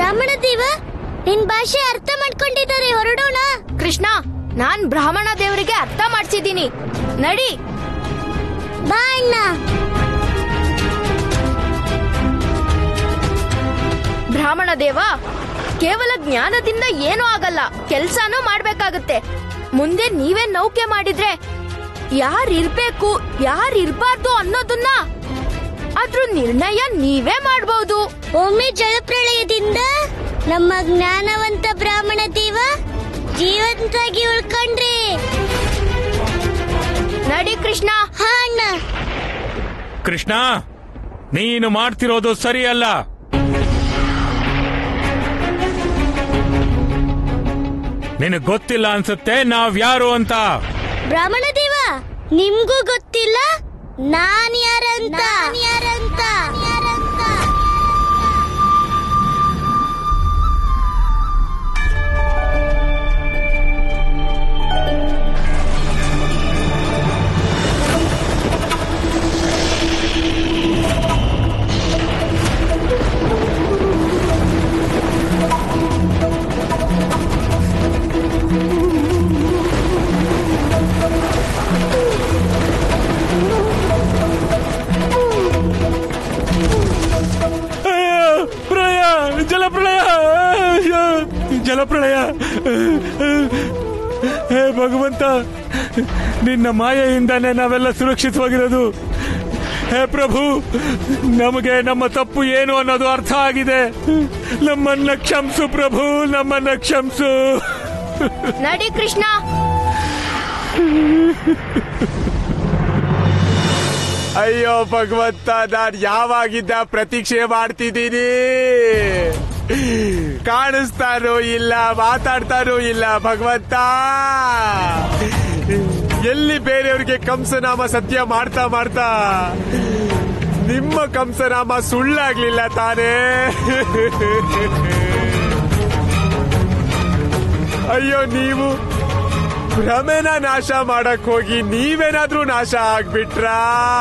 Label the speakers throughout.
Speaker 1: ಬ್ರಾಹ್ಮಣ ದೇವ ನಿನ್ ಭಾಷೆ ಅರ್ಥ ಮಾಡ್ಕೊಂಡಿದ್ದಾರೆ ಹೊರಡೋಣ
Speaker 2: ಕೃಷ್ಣ ನಾನ್ ಬ್ರಾಹ್ಮಣ ದೇವರಿಗೆ ಅರ್ಥ ಮಾಡ್ಸಿದ್ದೀನಿ ನಡಿ
Speaker 1: ಬಾ ಅಣ್ಣ
Speaker 2: ಬ್ರಾಹ್ಮಣ ದೇವ ಕೇವಲ ಜ್ಞಾನದಿಂದ ಏನೂ ಆಗಲ್ಲ ಕೆಲ್ಸಾನೂ ಮಾಡ್ಬೇಕಾಗತ್ತೆ ಮುಂದೆ ನೀವೇ ನೌಕೆ ಮಾಡಿದ್ರೆ ಯಾರ್ ಇರ್ಬೇಕು ಯಾರ್ ಇರ್ಬಾರ್ದು ಅನ್ನೋದನ್ನ ಅದ್ರ ನಿರ್ಣಯ ನೀವೇ ಮಾಡ್ಬೋದು
Speaker 1: ಒಮ್ಮೆ ಜಲಪ್ರಳಯದಿಂದ ನಮ್ಮ ಜ್ಞಾನವಂತ ಬ್ರಾಹ್ಮಣ ದೇವ ಜೀವಂತಾಗಿ ಉಳ್ಕೊಂಡ್ರಿ
Speaker 2: ನಡಿ ಕೃಷ್ಣ
Speaker 1: ಹಾ ಅಣ್ಣ
Speaker 3: ಕೃಷ್ಣ ನೀನು ಮಾಡ್ತಿರೋದು ಸರಿಯಲ್ಲ ನಿನಗ್ ಗೊತ್ತಿಲ್ಲ ಅನ್ಸುತ್ತೆ ನಾವ್ಯಾರು ಅಂತ
Speaker 1: ಬ್ರಾಹ್ಮಣ ದೇವ ನಿಮ್ಗೂ ಗೊತ್ತಿಲ್ಲ ನಾನ್ ಯಾರಂತ ಯಾರಂತ ಯಾರಂತ
Speaker 3: ಅಯ್ಯೋ, ಪ್ರಳಯ ಜಲಪ್ರಳಯ ಅಯ್ಯೋ, ಜಲಪ್ರಳಯ ಹೇ ಭಗವಂತ ನಿನ್ನ ಮಾಯೆಯಿಂದಾನೇ ನಾವೆಲ್ಲ ಸುರಕ್ಷಿತವಾಗಿರೋದು ಹೇ ಪ್ರಭು ನಮಗೆ ನಮ್ಮ ತಪ್ಪು ಏನು ಅನ್ನೋದು ಅರ್ಥ ಆಗಿದೆ ನಮ್ಮನ್ನ ಕ್ಷಮಿಸು ಪ್ರಭು ನಮ್ಮನ್ನ ಕ್ಷಮಿಸು
Speaker 2: ನಡಿ ಕೃಷ್ಣ
Speaker 4: ಅಯ್ಯೋ ಭಗವಂತ ನಾನ್ ಯಾವಾಗಿದ್ದ ಪ್ರತೀಕ್ಷೆ ಮಾಡ್ತಿದ್ದೀನಿ ಕಾಣಿಸ್ತಾನೂ ಇಲ್ಲ ಮಾತಾಡ್ತಾನೂ ಇಲ್ಲ ಭಗವಂತ ಎಲ್ಲಿ ಬೇರೆಯವ್ರಿಗೆ ಕಂಸನಾಮ ಸತ್ಯ ಮಾಡ್ತಾ ಮಾಡ್ತಾ ನಿಮ್ಮ ಕಂಸನಾಮ ಸುಳ್ಳಾಗ್ಲಿಲ್ಲ ತಾನೇ ಅಯ್ಯೋ ನೀವು ಭ್ರಮೆನ ನಾಶ ಮಾಡಕ್ ಹೋಗಿ ನೀವೇನಾದ್ರೂ ನಾಶ ಆಗ್ಬಿಟ್ರಾ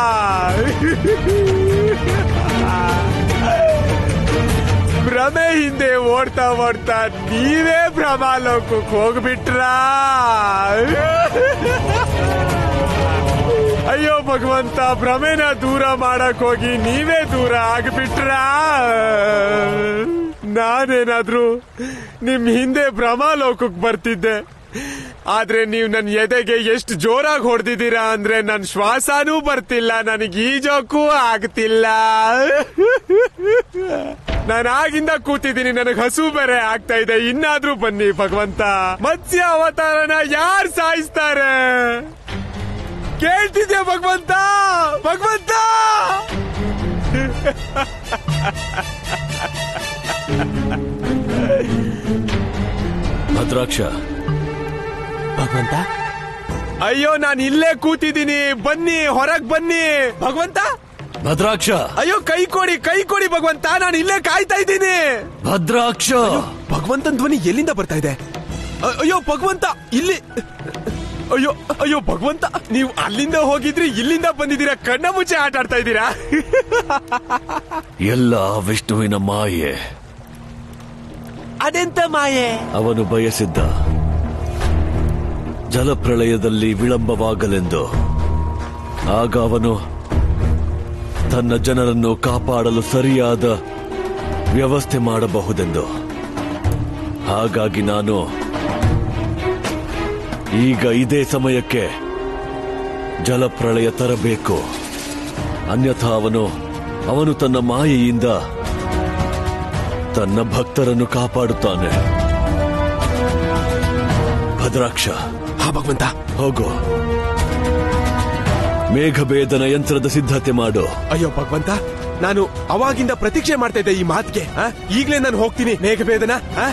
Speaker 4: ಭ್ರಮೆ ಹಿಂದೆ ಓಡ್ತಾ ಓಡ್ತಾ ನೀವೇ ಭ್ರಮಾಲೋಕಕ್ಕೆ ಹೋಗ್ಬಿಟ್ರಾ ಅಯ್ಯೋ ಭಗವಂತ ಭ್ರಮೆನ ದೂರ ಮಾಡಕ್ ಹೋಗಿ ನೀವೇ ದೂರ ಆಗ್ಬಿಟ್ರಾ ನಾನೇನಾದ್ರೂ ನಿಮ್ ಹಿಂದೆ ಭ್ರಮಾಲೋಕಕ್ಕೆ ಬರ್ತಿದ್ದೆ ಆದ್ರೆ ನೀವು ನನ್ನ ಎದೆಗೆ ಎಷ್ಟು ಜೋರಾಗಿ ಹೊಡೆದಿದ್ದೀರಾ ಅಂದ್ರೆ ನನ್ ಶ್ವಾಸನೂ ಬರ್ತಿಲ್ಲ ನನಗೆ ಈಜೋಕ್ಕೂ ಆಗ್ತಿಲ್ಲ ನಾನು ಆಗಿಂದ ಕೂತಿದ್ದೀನಿ ನನಗೆ ಹಸು ಬೇರೆ ಆಗ್ತಾ ಇದೆ ಇನ್ನಾದ್ರೂ ಬನ್ನಿ ಭಗವಂತ ಮತ್ಸ್ಯ ಅವತಾರನ ಯಾರು ಸಾಯಿಸ್ತಾರೆ ಕೇಳ್ತಿದ್ಯಾ ಭಗವಂತ ಭಗವಂತ
Speaker 5: ಭದ್ರಾಕ್ಷ
Speaker 4: ಭಗವಂತ ಅಯ್ಯೋ ನಾನು ಇಲ್ಲೇ ಕೂತಿದ್ದೀನಿ ಬನ್ನಿ ಹೊರಗ್ ಬನ್ನಿ ಭಗವಂತ
Speaker 5: ಭದ್ರಾಕ್ಷ
Speaker 4: ಅಯ್ಯೋ ಕೈ ಕೊಡಿ ಕೈ ಕೊಡಿ ಭಗವಂತ ನಾನು ಇಲ್ಲೇ ಕಾಯ್ತಾ ಇದ್ದೀನಿ
Speaker 5: ಭದ್ರಾಕ್ಷ
Speaker 4: ಭಗವಂತನ ಧ್ವನಿ ಎಲ್ಲಿಂದ ಬರ್ತಾ ಇದೆ ಅ- ಅಯ್ಯೋ ಭಗವಂತ ಇಲ್ಲಿ ಅಯ್ಯೋ ಅಯ್ಯೋ ಭಗವಂತ ನೀವು ಅಲ್ಲಿಂದ ಹೋಗಿದ್ರಿ ಇಲ್ಲಿಂದ ಬಂದಿದ್ದೀರಾ ಕಣ್ಣ ಮುಚ್ಚೆ ಆಟ ಆಡ್ತಾ ಇದ್ದೀರಾ
Speaker 5: ಎಲ್ಲ ವಿಷ್ಣುವಿನ ಮಾಯೆ
Speaker 4: ಅದೆಂತ ಮಾಯೆ
Speaker 5: ಅವನು ಬಯಸಿದ್ದ ಜಲಪ್ರಳಯದಲ್ಲಿ ವಿಳಂಬವಾಗಲೆಂದು ಆಗ ಅವನು ತನ್ನ ಜನರನ್ನು ಕಾಪಾಡಲು ಸರಿಯಾದ ವ್ಯವಸ್ಥೆ ಮಾಡಬಹುದೆಂದು ಹಾಗಾಗಿ ನಾನು ಈಗ ಇದೇ ಸಮಯಕ್ಕೆ ಜಲಪ್ರಳಯ ತರಬೇಕು ಅನ್ಯಥಾ ಅವನು ಅವನು ತನ್ನ ಮಾಯೆಯಿಂದ ತನ್ನ ಭಕ್ತರನ್ನು ಕಾಪಾಡುತ್ತಾನೆ ಭದ್ರಾಕ್ಷ
Speaker 4: ಹಾ ಭಗವಂತ
Speaker 5: ಹೋಗು ಮೇಘಭೇದನ ಯಂತ್ರದ ಸಿದ್ಧತೆ ಮಾಡು
Speaker 4: ಅಯ್ಯೋ ಭಗವಂತ ನಾನು ಅವಾಗಿಂದ ಪ್ರತೀಕ್ಷೆ ಮಾಡ್ತಾ ಇದ್ದೆ ಈ ಮಾತಿಗೆ ಆ? ಈಗ್ಲೇ ನಾನು ಹೋಗ್ತೀನಿ ಮೇಘಭೇದನ ಆ?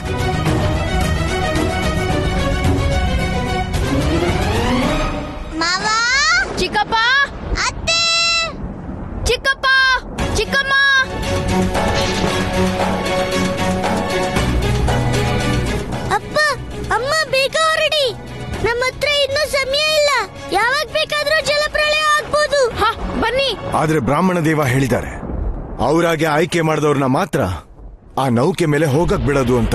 Speaker 1: ಮಾವ
Speaker 2: ಚಿಕ್ಕಪ್ಪ
Speaker 1: ಅತ್ತೆ
Speaker 2: ಚಿಕ್ಕಪ್ಪ ಚಿಕ್ಕಮ್ಮ
Speaker 1: ಅಪ್ಪ ಅಮ್ಮ ಬೇಗ ಹೊರಡಿ ನಮ್ಮ ಹತ್ರ ಇನ್ನೂ ಸಮಯ ಇಲ್ಲ ಯಾವಾಗ ಬೇಕಾದ್ರೂ ಜಲಪ್ರಳಯ ಆಗ್ಬೋದು
Speaker 2: ಹ ಬನ್ನಿ
Speaker 6: ಆದ್ರೆ ಬ್ರಾಹ್ಮಣ ದೇವ ಹೇಳಿದ್ದಾರೆ ಅವರಾಗೆ ಆಯ್ಕೆ ಮಾಡಿದವ್ರನ್ನ ಮಾತ್ರ ಆ ನೌಕೆ ಮೇಲೆ ಹೋಗಕ್ ಬಿಡೋದು ಅಂತ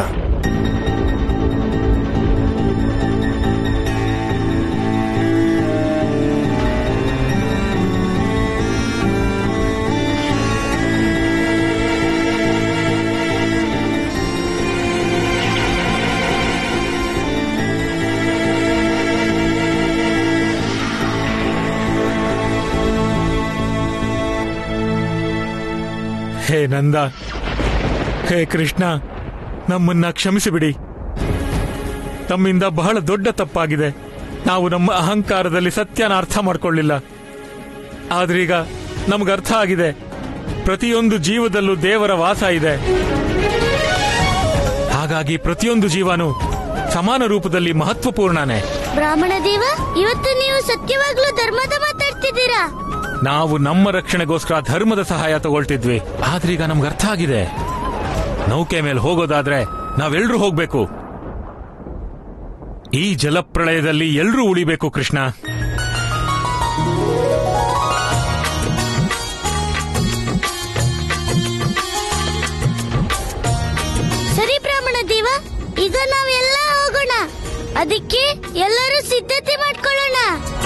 Speaker 3: ಹೇ ನಂದ ಹೇ ಕೃಷ್ಣ ನಮ್ಮನ್ನ ಕ್ಷಮಿಸಿಬಿಡಿ ತಮ್ಮಿಂದ ಬಹಳ ದೊಡ್ಡ ತಪ್ಪಾಗಿದೆ ನಾವು ನಮ್ಮ ಅಹಂಕಾರದಲ್ಲಿ ಸತ್ಯನ ಅರ್ಥ ಮಾಡ್ಕೊಳ್ಳಿಲ್ಲ ಆದ್ರೀಗ ನಮ್ಗೆ ಅರ್ಥ ಆಗಿದೆ ಪ್ರತಿಯೊಂದು ಜೀವದಲ್ಲೂ ದೇವರ ವಾಸ ಇದೆ ಹಾಗಾಗಿ ಪ್ರತಿಯೊಂದು ಜೀವನೂ ಸಮಾನ ರೂಪದಲ್ಲಿ ಮಹತ್ವಪೂರ್ಣನೇ
Speaker 1: ಬ್ರಾಹ್ಮಣ ದೇವ ಇವತ್ತು ನೀವು ಸತ್ಯವಾಗ್ಲೂ ಧರ್ಮದ ಮಾತಾಡ್ತಿದ್ದೀರಾ
Speaker 3: ನಾವು ನಮ್ಮ ರಕ್ಷಣೆಗೋಸ್ಕರ ಧರ್ಮದ ಸಹಾಯ ತಗೊಳ್ತಿದ್ವಿ ಆದ್ರೀಗ ನಮ್ಗೆ ಅರ್ಥ ಆಗಿದೆ ನೌಕೆ ಮೇಲೆ ಹೋಗೋದಾದ್ರೆ ನಾವೆಲ್ರೂ ಹೋಗ್ಬೇಕು ಈ ಜಲಪ್ರಳಯದಲ್ಲಿ ಎಲ್ರೂ ಉಳಿಬೇಕು ಕೃಷ್ಣ
Speaker 1: ಸರಿ ಬ್ರಾಹ್ಮಣ ದೇವ ಈಗ ನಾವೆಲ್ಲ ಹೋಗೋಣ ಅದಕ್ಕೆ ಎಲ್ಲರೂ ಸಿದ್ಧತೆ ಮಾಡ್ಕೊಳ್ಳೋಣ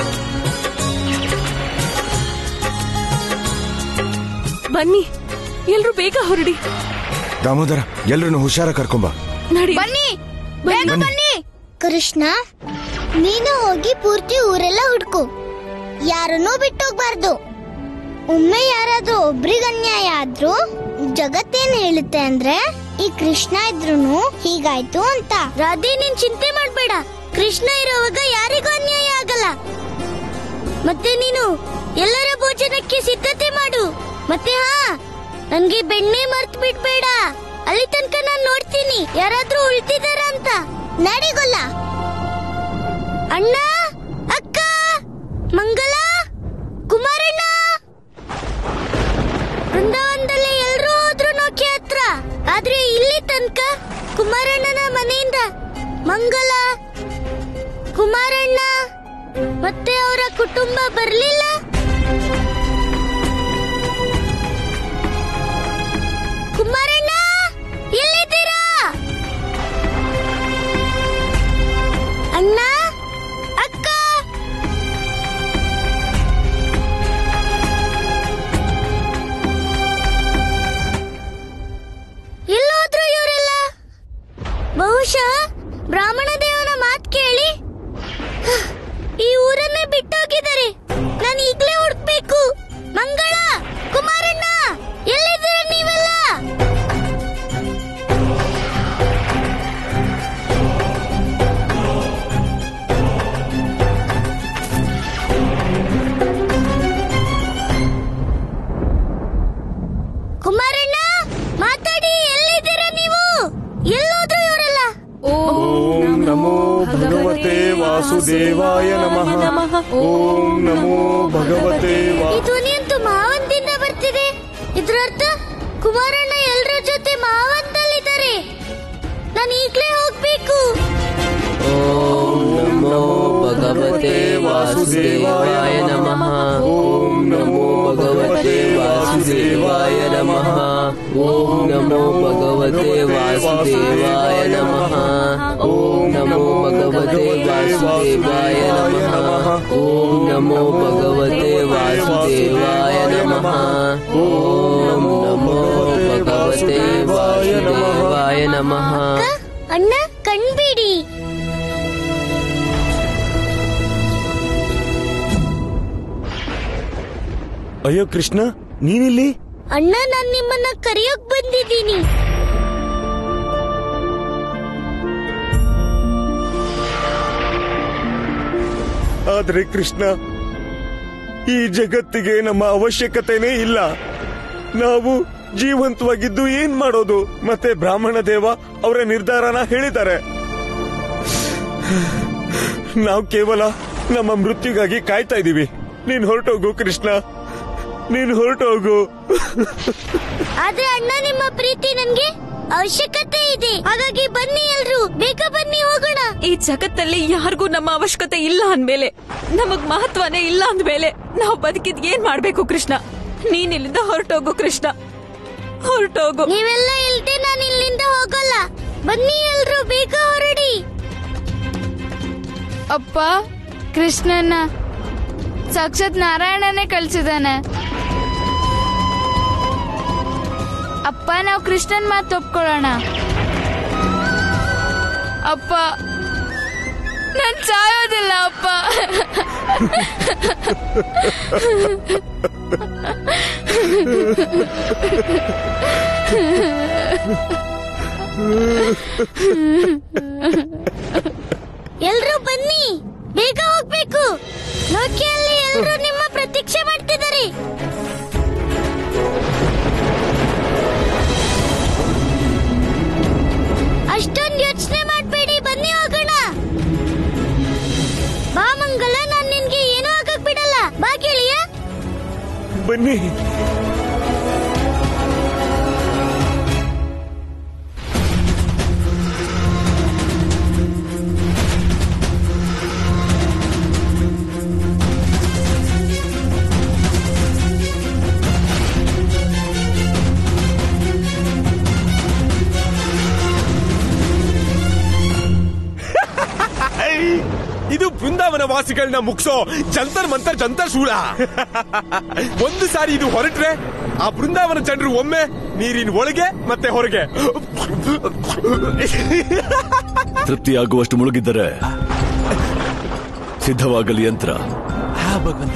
Speaker 7: ಬನ್ನಿ ಎಲ್ರು ಬೇಗ ಹೊರಡಿ
Speaker 6: ದಾಮೋದರ ಎಲ್ರನ್ನು ಹುಷಾರ ಕರ್ಕೊಂಬ
Speaker 7: ನಡಿ
Speaker 2: ಬನ್ನಿ ಬೇಗ
Speaker 6: ಬನ್ನಿ.
Speaker 2: ಬನ್ನಿ
Speaker 1: ಕೃಷ್ಣ ನೀನು ಹೋಗಿ ಪೂರ್ತಿ ಊರೆಲ್ಲ ಹುಡ್ಕು ಯಾರನ್ನೂ ಬಿಟ್ಟೋಗ್ಬಾರ್ದು ಒಮ್ಮೆ ಯಾರಾದ್ರೂ ಒಬ್ರಿಗೆ ಅನ್ಯಾಯ ಆದ್ರೂ ಜಗತ್ತೇನ್ ಹೇಳುತ್ತೆ ಅಂದ್ರೆ ಈ ಕೃಷ್ಣ ಇದ್ರೂನು ಹೀಗಾಯ್ತು ಅಂತ ರಾಧೆ ನೀನ್ ಚಿಂತೆ ಮಾಡ್ಬೇಡ ಕೃಷ್ಣ ಇರೋವಾಗ ಯಾರಿಗೂ ಅನ್ಯಾಯ ಆಗಲ್ಲ ಮತ್ತೆ ನೀನು ಎಲ್ಲರ ಭೋಜನಕ್ಕೆ ಸಿದ್ಧತೆ ಮಾಡು ಮತ್ತೆ ಹಾ ನನ್ಗೆ ಬೆಣ್ಣೆ ಮರ್ತ್ ಬಿಡ್ಬೇಡ ಅಲ್ಲಿ ತನಕ ನಾನ್ ನೋಡ್ತೀನಿ ಯಾರಾದ್ರೂ ಉಳ್ತಿದಾರ ಅಂತ ನಡಿಗೊಲ್ಲ ಅಣ್ಣ ಅಕ್ಕ ಮಂಗಲ ಕುಮಾರಣ್ಣ ಬೃಂದಾವನದಲ್ಲಿ ಎಲ್ರೂ ಹೋದ್ರು ನೌಕೆ ಹತ್ರ ಆದ್ರೆ ಇಲ್ಲಿ ತನಕ ಕುಮಾರಣ್ಣನ ಮನೆಯಿಂದ ಮಂಗಲ ಕುಮಾರಣ್ಣ ಮತ್ತೆ ಅವರ ಕುಟುಂಬ ಬರ್ಲಿಲ್ಲ ಕುಮಾರಣ್ಣ ಎಲ್ಲಿದ್ದೀರಾ ಅಣ್ಣ ಅಕ್ಕ ಎಲ್ಲೋದ್ರು ಇವರೆಲ್ಲ ಬಹುಶಃ ಬ್ರಾಹ್ಮಣ ದೇವನ ಮಾತ್ ಕೇಳಿ ಹ, ಈ ಊರನ್ನೇ ಬಿಟ್ಟೋಗಿದ್ದಾರೆ ನಾನು ಈಗ್ಲೇ ಹುಡುಕ್ಬೇಕು ಮಂಗಳ ಕುಮಾರಣ್ಣ ಎಲ್ಲಿದ್ದೀರ ನೀವೆಲ್ಲ ಕುಮಾರಣ್ಣ ಮಾತಾಡಿ ಎಲ್ಲಿದ್ದೀರ ನೀವು ಎಲ್ಲೋದ್ರು ಇವರೆಲ್ಲ
Speaker 4: ಓಂ ನಮೋ ಭಗವತೆ ವಾಸುದೇವಾಯ ನಮಃ ಓಂ ನಮೋ ಭಗವತೆ ವಾ
Speaker 1: ಈ ಧ್ವನಿ ಅಂತೂ ಮಾವಂತಿಂದ ಬರ್ತಿದೆ ಇದ್ರರ್ಥ ಕುಮಾರಣ್ಣ ಎಲ್ರ ಜೊತೆ ಮಾವಂತಲ್ಲಿದ್ದಾರೆ ನಾನು ಈಗ್ಲೇ ಹೋಗ್ಬೇಕು
Speaker 8: ನಮೋ ಭಗವತೆ ವಾಸುದೇವಾಯ ನಮಃ ಓಂ ನಮೋ ಭಗವತೆ ವಾಸುದೇವಾಯ ನಮಃ ಓಂ ನಮೋ ಭಗವತೆ ವಾಸುದೇವಾಯ ನಮಃ ಓಂ ನಮೋ ಭಗವತೆ ವಾಸುದೇವಾಯ ನಮಃ ಓಂ ನಮೋ ಭಗವತೆ ವಾಸುದೇವಾಯ ನಮಃ ಓಂ ನಮೋ ಭಗವತೆ ವಾಸುದೇವಾಯ ನಮಃ
Speaker 1: ಅಕ್ಕ, ಅಣ್ಣ ಕಣ್ಬಿಡಿ
Speaker 4: ಅಯ್ಯೋ ಕೃಷ್ಣ ನೀನಿಲ್ಲಿ
Speaker 1: ಅಣ್ಣ ನಾನ್ ನಿಮ್ಮನ್ನ ಕರೆಯೋಕ್ ಬಂದಿದ್ದೀನಿ
Speaker 4: ಆದ್ರೆ ಕೃಷ್ಣ ಈ ಜಗತ್ತಿಗೆ ನಮ್ಮ ಅವಶ್ಯಕತೆನೇ ಇಲ್ಲ ನಾವು ಜೀವಂತವಾಗಿದ್ದು ಏನ್ ಮಾಡೋದು ಮತ್ತೆ ಬ್ರಾಹ್ಮಣ ದೇವ ಅವರ ನಿರ್ಧಾರನ ಹೇಳಿದ್ದಾರೆ ನಾವು ಕೇವಲ ನಮ್ಮ ಮೃತ್ಯುಗಾಗಿ ಕಾಯ್ತಾ ಇದೀವಿ ನೀನ್ ಹೊರಟೋಗು ಕೃಷ್ಣ ನೀನ್ ಹೊರಟೋಗು
Speaker 1: ಆದ್ರೆ ಅಣ್ಣ ನಿಮ್ಮ ಪ್ರೀತಿ ನನ್ಗೆ ಅವಶ್ಯಕತೆ ಇದೆ ಹಾಗಾಗಿ ಬನ್ನಿ ಎಲ್ರು ಬೇಗ ಬನ್ನಿ ಹೋಗೋಣ
Speaker 7: ಈ ಜಗತ್ತಲ್ಲಿ ಯಾರಿಗೂ ನಮ್ಮ ಅವಶ್ಯಕತೆ ಇಲ್ಲ ಅಂದ್ಮೇಲೆ ನಮಗ್ ಮಹತ್ವನೇ ಇಲ್ಲ ಅಂದ್ಮೇಲೆ ನಾವು ಬದುಕಿದ್ ಏನ್ ಮಾಡ್ಬೇಕು ಕೃಷ್ಣ ನೀನ್ ಇಲ್ಲಿಂದ ಹೊರಟೋಗು ಕೃಷ್ಣ ಹೊರಟೋಗು
Speaker 1: ನೀವೆಲ್ಲ ಇಲ್ದೆ ನಾನು ಇಲ್ಲಿಂದ ಹೋಗಲ್ಲ ಬನ್ನಿ ಎಲ್ರು ಬೇಗ ಹೊರಡಿ
Speaker 2: ಅಪ್ಪ ಕೃಷ್ಣನ ಸಾಕ್ಷಾತ್ ನಾರಾಯಣನೇ ಕಳ್ಸಿದಾನೆ ಅಪ್ಪ ನಾವು ಕೃಷ್ಣನ್ ಮಾತು ಒಪ್ಕೊಳ್ಳೋಣ ಅಪ್ಪ ನಾನ್ ಸಾಯೋದಿಲ್ಲ ಅಪ್ಪ
Speaker 1: ಎಲ್ರು ಬನ್ನಿ ಬೇಗ ಹೋಗ್ಬೇಕು ಲೋಕಿಯಲ್ಲಿ ಎಲ್ರು ನಿಮ್ಮ ಪ್ರತೀಕ್ಷೆ ಮಾಡ್ತಿದ್ದಾರೆ ಅಷ್ಟೊಂದು ಯೋಚನೆ ಮಾಡ್ಬೇಡಿ ಬನ್ನಿ ಹೋಗೋಣ ಬಾ ಮಂಗಲ ನಾನ್ ನಿನ್ಗೆ ಏನೂ ಆಗಕ್ ಬಿಡಲ್ಲ ಬಾ ಗೆಳೆಯ
Speaker 4: ಬನ್ನಿ ಇದು ಬೃಂದಾವನ ವಾಸಿಗಳನ್ನ ಮುಗಿಸೋ ಜಂತರ್ ಮಂತರ್ ಜಂತರ್ ಶೂಲ ಒಂದು ಸಾರಿ ಇದು ಹೊರಟ್ರೆ ಆ ಬೃಂದಾವನ ಜನರು ಒಮ್ಮೆ ನೀರಿನ ಒಳಗೆ ಮತ್ತೆ ಹೊರಗೆ
Speaker 5: ತೃಪ್ತಿಯಾಗುವಷ್ಟು ಮುಳುಗಿದ್ದರೆ ಸಿದ್ಧವಾಗಲಿ ಯಂತ್ರ
Speaker 4: ಹಾ ಭಗವಂತ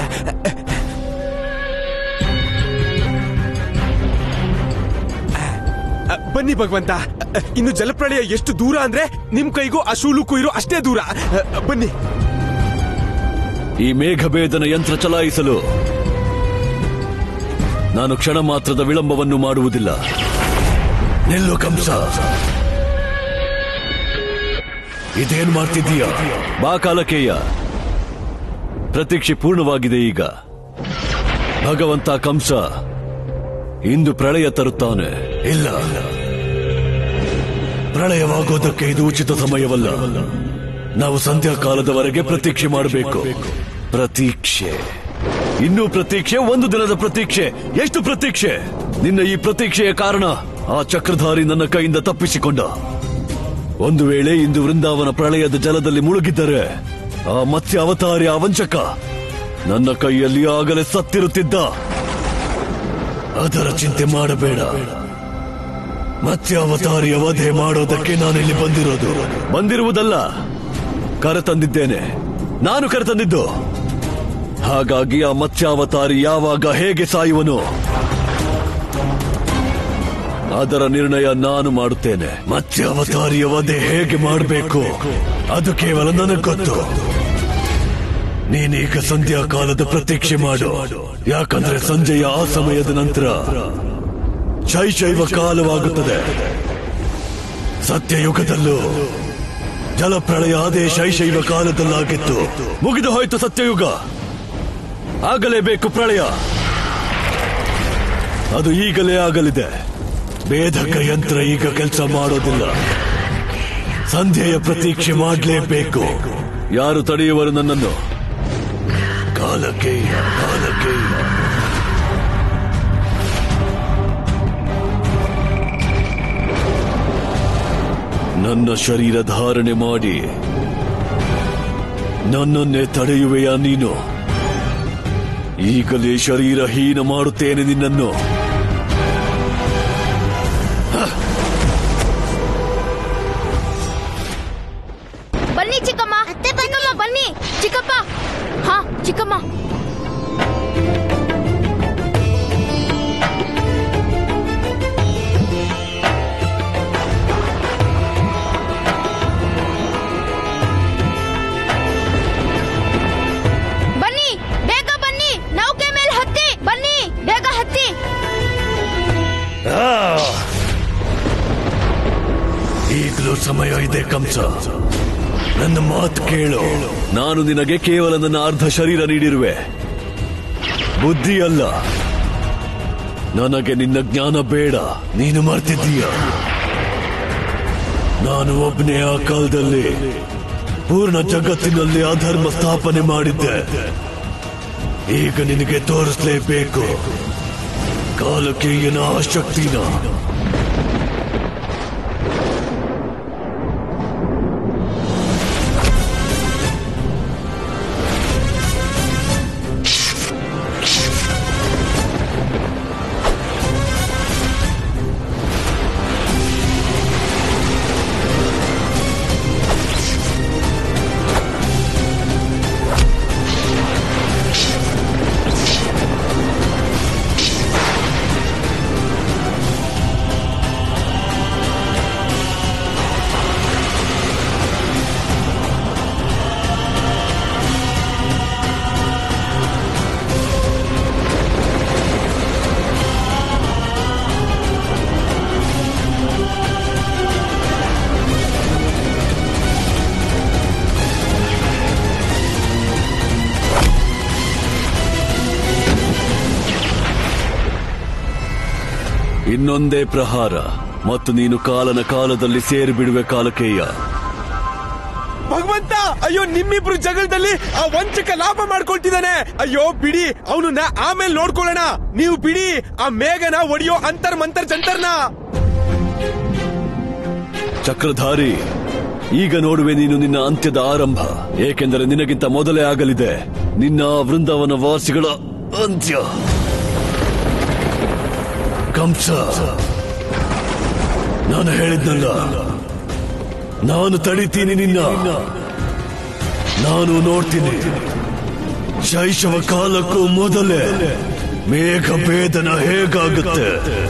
Speaker 4: ಅ, ಬನ್ನಿ ಭಗವಂತ ಅ, ಇನ್ನು ಜಲಪ್ರಳಯ ಎಷ್ಟು ದೂರ ಅಂದ್ರೆ ನಿಮ್ ಕೈಗೂ ಆ ಶೂಲಕ್ಕೂ ಇರೋ ಅಷ್ಟೇ ದೂರ ಅ, ಬನ್ನಿ
Speaker 5: ಈ ಮೇಘಭೇದನ ಯಂತ್ರ ಚಲಾಯಿಸಲು ನಾನು ಕ್ಷಣ ಮಾತ್ರದ ವಿಳಂಬವನ್ನು ಮಾಡುವುದಿಲ್ಲ ನಿಲ್ಲು ಕಂಸ ಇದೇನ್ ಮಾಡ್ತಿದ್ದೀಯ ಬಾ ಕಾಲಕೇಯ ಪ್ರತೀಕ್ಷೆ ಪೂರ್ಣವಾಗಿದೆ ಈಗ ಭಗವಂತ ಕಂಸ ಇಂದು ಪ್ರಳಯ ತರುತ್ತಾನೆ ಇಲ್ಲ ಪ್ರಳಯವಾಗೋದಕ್ಕೆ ಇದು ಉಚಿತ ಸಮಯವಲ್ಲ ನಾವು ಸಂಧ್ಯಾಕಾಲದವರೆಗೆ ಪ್ರತೀಕ್ಷೆ ಮಾಡಬೇಕು ಪ್ರತೀಕ್ಷೆ ಇನ್ನೂ ಪ್ರತೀಕ್ಷೆ ಒಂದು ದಿನದ ಪ್ರತೀಕ್ಷೆ ಎಷ್ಟು ಪ್ರತೀಕ್ಷೆ ನಿನ್ನ ಈ ಪ್ರತೀಕ್ಷೆಯ ಕಾರಣ ಆ ಚಕ್ರಧಾರಿ ನನ್ನ ಕೈಯಿಂದ ತಪ್ಪಿಸಿಕೊಂಡ ಒಂದು ವೇಳೆ ಇಂದು ವೃಂದಾವನ ಪ್ರಳಯದ ಜಲದಲ್ಲಿ ಮುಳುಗಿದ್ದರೆ ಆ ಮತ್ಸ್ಯ ಅವತಾರಿ ಆ ವಂಚಕ ನನ್ನ ಕೈಯಲ್ಲಿ ಆಗಲೇ ಸತ್ತಿರುತ್ತಿದ್ದ ಅದರ ಚಿಂತೆ ಮಾಡಬೇಡ ಮತ್ಸ್ಯಾವತಾರಿಯ ವಧೆ ಮಾಡೋದಕ್ಕೆ ನಾನಿಲ್ಲಿ ಬಂದಿರೋದು ಬಂದಿರುವುದಲ್ಲ ಕರೆತಂದಿದ್ದೇನೆ ನಾನು ಕರೆತಂದಿದ್ದು ಹಾಗಾಗಿ ಆ ಮತ್ಸ್ಯಾವತಾರಿ ಯಾವಾಗ ಹೇಗೆ ಸಾಯುವನು ಅದರ ನಿರ್ಣಯ ನಾನು ಮಾಡುತ್ತೇನೆ ಮತ್ಸ್ಯಾವತಾರಿಯ ವಧೆ ಹೇಗೆ ಮಾಡಬೇಕು ಅದು ಕೇವಲ ನನಗೆ ಗೊತ್ತು ನೀನೀಗ ಸಂಧ್ಯಾ ಕಾಲದ ಪ್ರತೀಕ್ಷೆ ಮಾಡು ಯಾಕಂದ್ರೆ ಸಂಜೆಯ ಆ ಸಮಯದ ನಂತರ ಶೈಶೈವ ಕಾಲವಾಗುತ್ತದೆ ಸತ್ಯಯುಗದಲ್ಲೂ ಜಲಪ್ರಳಯ ಅದೇ ಶೈಶೈವ ಕಾಲದಲ್ಲಾಗಿತ್ತು ಮುಗಿದು ಹೋಯ್ತು ಸತ್ಯಯುಗ ಆಗಲೇಬೇಕು ಪ್ರಳಯ ಅದು ಈಗಲೇ ಆಗಲಿದೆ ಭೇದಕ ಯಂತ್ರ ಈಗ ಕೆಲಸ ಮಾಡೋದಿಲ್ಲ ಸಂಧ್ಯೆಯ ಪ್ರತೀಕ್ಷೆ ಮಾಡಲೇಬೇಕು ಯಾರು ತಡೆಯುವರು ನನ್ನನ್ನು ಕಾಲಕೇಯ ಕಾಲಕೇಯ ನನ್ನ ಶರೀರ ಧಾರಣೆ ಮಾಡಿ ನನ್ನನ್ನೇ ತಡೆಯುವೆಯಾ ನೀನು ಈಗಲೇ ಶರೀರ ಹೀನ ಮಾಡುತ್ತೇನೆ ನಿನ್ನನ್ನು
Speaker 2: ಬನ್ನಿ ಚಿಕ್ಕಮ್ಮ ಚಿಕ್ಕಮ್ಮ ಬನ್ನಿ ಚಿಕ್ಕಪ್ಪ ಹಾ ಚಿಕ್ಕಮ್ಮ ಬನ್ನಿ ಬೇಗ ಬನ್ನಿ ನೌಕೆ ಮೇಲೆ ಹತ್ತಿ ಬನ್ನಿ ಬೇಗ ಹತ್ತಿ
Speaker 5: ಈಗಲೂ ಸಮಯ ಇದೆ ಕಂಸ ನನ್ನ ಮಾತು ಕೇಳು ನಾನು ನಿನಗೆ ಕೇವಲ ನನ್ನ ಅರ್ಧ ಶರೀರ ನೀಡಿರುವೆ ಬುದ್ಧಿ ಅಲ್ಲ ನನಗೆ ನಿನ್ನ ಜ್ಞಾನ ಬೇಡ ನೀನು ಮರ್ತಿದ್ದೀಯ ನಾನು ಒಬ್ಬನೇ ಆ ಕಾಲದಲ್ಲಿ ಪೂರ್ಣ ಜಗತ್ತಿನಲ್ಲಿ ಅಧರ್ಮ ಸ್ಥಾಪನೆ ಮಾಡಿದ್ದೆ ಈಗ ನಿನಗೆ ತೋರಿಸಲೇಬೇಕು ಕಾಲಕೇಯನ ಆ ಶಕ್ತಿನ ಇನ್ನೊಂದೇ ಪ್ರಹಾರ ಮತ್ತು ನೀನು ಕಾಲನ ಕಾಲದಲ್ಲಿ ಸೇರಿಬಿಡುವೆ ಕಾಲಕೇಯ
Speaker 4: ಭಗವಂತ ಅಯ್ಯೋ ನಿಮ್ಮಿಬ್ರು ಜಗಳದಲ್ಲಿ ಆ ವಂಚಕ ಲಾಭ ಮಾಡ್ಕೊಳ್ತಿದ್ದಾನೆ ಅಯ್ಯೋ ಬಿಡಿ ಅವನನ್ನ ಆಮೇಲೆ ನೋಡ್ಕೊಳ್ಳೋಣ ನೀವು ಬಿಡಿ ಆ ಮೇಘನ ಒಡೆಯೋ ಅಂತರ್ ಮಂತರ್ ಜಂತರ್ನ
Speaker 5: ಚಕ್ರಧಾರಿ ಈಗ ನೋಡುವೆ ನೀನು ನಿನ್ನ ಅಂತ್ಯದ ಆರಂಭ ಏಕೆಂದರೆ ನಿನಗಿಂತ ಮೊದಲೇ ಆಗಲಿದೆ ನಿನ್ನ ವೃಂದಾವನ ವಾಸಿಗಳ ಅಂತ್ಯ ಕಂಸ ನಾನು ಹೇಳಿದ್ನಲ್ಲ ನಾನು ತಡಿತೀನಿ ನಿನ್ನ ನಾನು ನೋಡ್ತೀನಿ ಶೈಶವ ಕಾಲಕ್ಕೂ ಮೊದಲೇ ಮೇಘ ಭೇದನ ಹೇಗಾಗುತ್ತೆ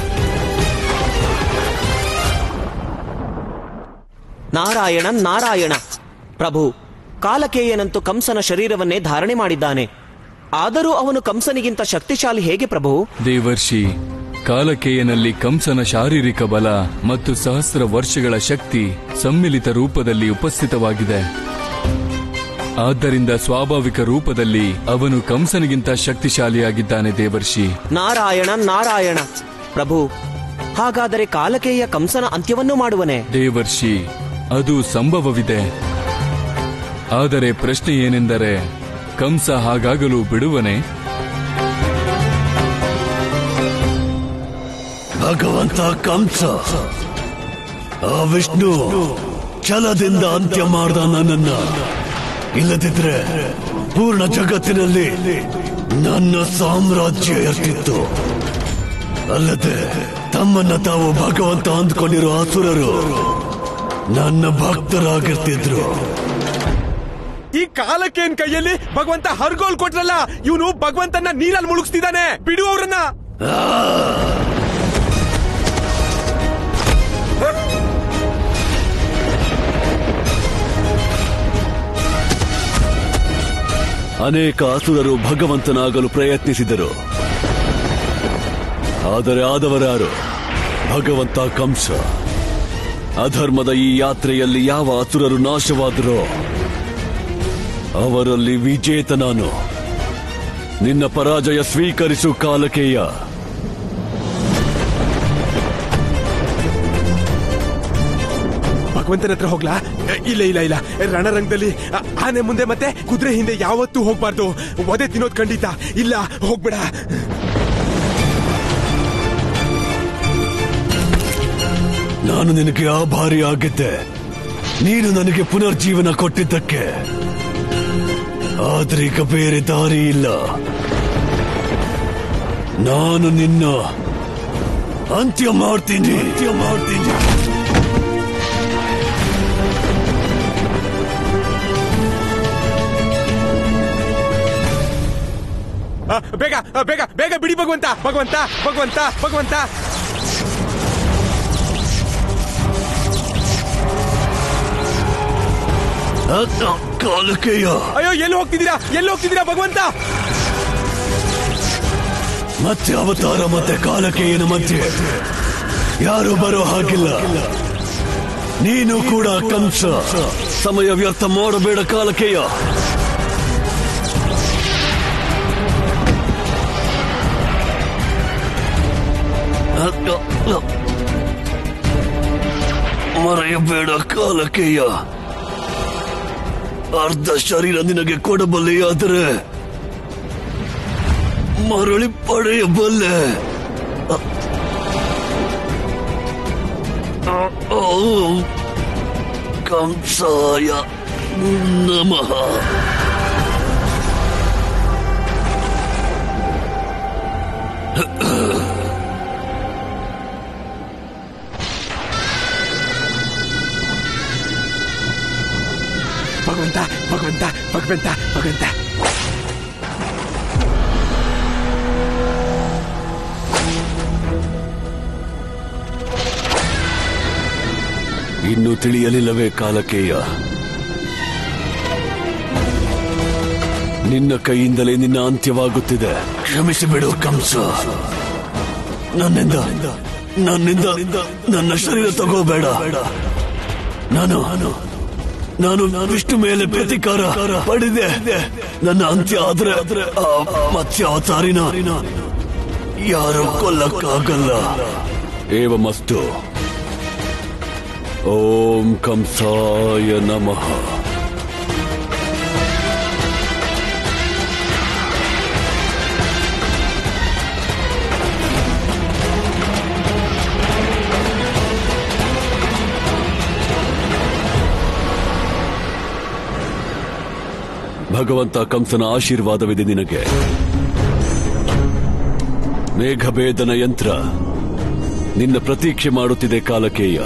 Speaker 9: ನಾರಾಯಣ ನಾರಾಯಣ ಪ್ರಭು ಕಾಲಕೇಯನಂತೂ ಕಂಸನ ಶರೀರವನ್ನೇ ಧಾರಣೆ ಮಾಡಿದ್ದಾನೆ ಆದರೂ ಅವನು ಕಂಸನಿಗಿಂತ ಶಕ್ತಿಶಾಲಿ ಹೇಗೆ ಪ್ರಭು
Speaker 10: ದೇವರ್ಷಿ ಕಾಲಕೇಯನಲ್ಲಿ ಕಂಸನ ಶಾರೀರಿಕ ಬಲ ಮತ್ತು ಸಹಸ್ರ ವರ್ಷಗಳ ಶಕ್ತಿ ಸಮ್ಮಿಲಿತ ರೂಪದಲ್ಲಿ ಉಪಸ್ಥಿತವಾಗಿದೆ ಆದ್ದರಿಂದ ಸ್ವಾಭಾವಿಕ ರೂಪದಲ್ಲಿ ಅವನು ಕಂಸನಿಗಿಂತ ಶಕ್ತಿಶಾಲಿಯಾಗಿದ್ದಾನೆ ದೇವರ್ಷಿ
Speaker 9: ನಾರಾಯಣ ನಾರಾಯಣ ಪ್ರಭು ಹಾಗಾದರೆ ಕಾಲಕೇಯ ಕಂಸನ ಅಂತ್ಯವನ್ನು ಮಾಡುವನೆ
Speaker 10: ದೇವರ್ಷಿ ಅದು ಸಂಭವವಿದೆ ಆದರೆ ಪ್ರಶ್ನೆ ಏನೆಂದರೆ ಕಂಸ ಹಾಗಾಗಲು ಬಿಡುವನೆ
Speaker 5: ಭಗವಂತ ಕಂಸ ಆ ವಿಷ್ಣು ಛಲದಿಂದ ಅಂತ್ಯ ಮಾಡ್ದ ನನ್ನನ್ನ ಇಲ್ಲದಿದ್ರೆ ಪೂರ್ಣ ಜಗತ್ತಿನಲ್ಲಿ ನನ್ನ ಸಾಮ್ರಾಜ್ಯ ಇರ್ತಿತ್ತು ಅಲ್ಲದೆ ತಮ್ಮನ್ನ ತಾವು ಭಗವಂತ ಅಂದ್ಕೊಂಡಿರೋ ಅಸುರರು ನನ್ನ ಭಕ್ತರಾಗಿರ್ತಿದ್ರು
Speaker 4: ಈ ಕಾಲಕ್ಕೇನ್ ಕೈಯಲ್ಲಿ ಭಗವಂತ ಹರ್ಗೋಲ್ ಕೊಟ್ರಲ್ಲ ಇವನು ಭಗವಂತನ ನೀರಲ್ಲಿ ಮುಳುಗಿಸ್ತಿದ್ದಾನೆ ಬಿಡು ಅವ್ರನ್ನ
Speaker 5: ಅನೇಕ ಅಸುರರು ಭಗವಂತನಾಗಲು ಪ್ರಯತ್ನಿಸಿದರು ಆದರೆ ಆದವರಾರು ಭಗವಂತ ಕಂಸ ಅಧರ್ಮದ ಈ ಯಾತ್ರೆಯಲ್ಲಿ ಯಾವ ಅಸುರರು ನಾಶವಾದರೋ ಅವರಲ್ಲಿ ವಿಜೇತ ನಾನು ನಿನ್ನ ಪರಾಜಯ ಸ್ವೀಕರಿಸು ಕಾಲಕೇಯ
Speaker 4: ಭಗವಂತನ ಹತ್ರ ಹೋಗ್ಲಾ ಇಲ್ಲ ಇಲ್ಲ ಇಲ್ಲ ರಣರಂಗದಲ್ಲಿ ಆ- ಆನೆ ಮುಂದೆ ಮತ್ತೆ ಕುದುರೆ ಹಿಂದೆ ಯಾವತ್ತೂ ಹೋಗ್ಬಾರ್ದು ಒದೆ ತಿನ್ನೋದ್ ಖಂಡಿತ ಇಲ್ಲ ಹೋಗ್ಬೇಡ
Speaker 5: ನಾನು ನಿನಗೆ ಆಭಾರಿ ಆಗಿದ್ದೆ ನೀನು ನನಗೆ ಪುನರ್ಜೀವನ ಕೊಟ್ಟಿದ್ದಕ್ಕೆ ಆದ್ರೀಗ ಬೇರೆ ದಾರಿ ಇಲ್ಲ ನಾನು ನಿನ್ನ ಅಂತ್ಯ ಮಾಡ್ತೀನಿ ಅಂತ್ಯ ಮಾಡ್ತೀನಿ
Speaker 4: ಆ, ಬೇಗ ಆ, ಬೇಗ ಬೇಗ ಬಿಡಿ ಭಗವಂತ ಭಗವಂತ ಭಗವಂತ ಭಗವಂತ
Speaker 5: ಅದ್ನ ಕಾಲಕೇಯ
Speaker 4: ಅಯ್ಯೋ ಎಲ್ಲಿ ಹೋಗ್ತಿದ್ದೀರಾ ಎಲ್ಲಿ ಹೋಗ್ತಿದ್ದೀರಾ ಭಗವಂತ
Speaker 5: ಮತ್ತೆ ಅವತಾರ ಮತ್ತೆ ಕಾಲಕೇಯನ ಮಧ್ಯೆ ಯಾರು ಬರೋ ಹಾಗಿಲ್ಲ ನೀನು ಕೂಡ ಕಂಸ ಸಮಯ ವ್ಯರ್ಥ ಮಾಡಬೇಡ ಕಾಲಕೇಯ ಮರೆಯಬೇಡ ಕಾಲಕೇಯ ಅರ್ಧ ಶರೀರ ನಿನಗೆ ಕೊಡಬಲ್ಲೆಯಾದರೆ ಮರಳಿ ಪಡೆಯಬಲ್ಲೆ ಓಂ ಕಂಸಾಯ ನಮಃ
Speaker 4: ಭಗವಂತ ಭಗವಂತ ಭಗವಂತ ಭಗವಂತ
Speaker 5: ಇನ್ನು ತಿಳಿಯಲಿಲ್ಲವೇ ಕಾಲಕೇಯ ನಿನ್ನ ಕೈಯಿಂದಲೇ ನಿನ್ನ ಅಂತ್ಯವಾಗುತ್ತಿದೆ ಕ್ಷಮಿಸಿಬಿಡು ಕಂಸ ನನ್ನಿಂದ ನನ್ನಿಂದ ನನ್ನ ಶರೀರ ತಗೋಬೇಡ ನಾನು ನಾನು ನಾನು ವಿಷ್ಣು ಮೇಲೆ ಪ್ರತಿಕಾರ ಪಡೆದೆ ನನ್ನ ಅಂತ್ಯ ಆದ್ರೆ ಆ ಮತ್ಸ್ಯಾವತಾರಿನ ಯಾರು ಕೊಲ್ಲಕ್ಕಾಗಲ್ಲ ಏವಮಸ್ತು ಓಂ ಕಂಸಾಯ ನಮಃ ಭಗವಂತ ಕಂಸನ ಆಶೀರ್ವಾದವಿದೆ ನಿನಗೆ ಮೇಘಭೇದನ ಯಂತ್ರ ನಿನ್ನ ಪ್ರತೀಕ್ಷೆ ಮಾಡುತ್ತಿದೆ ಕಾಲಕೇಯ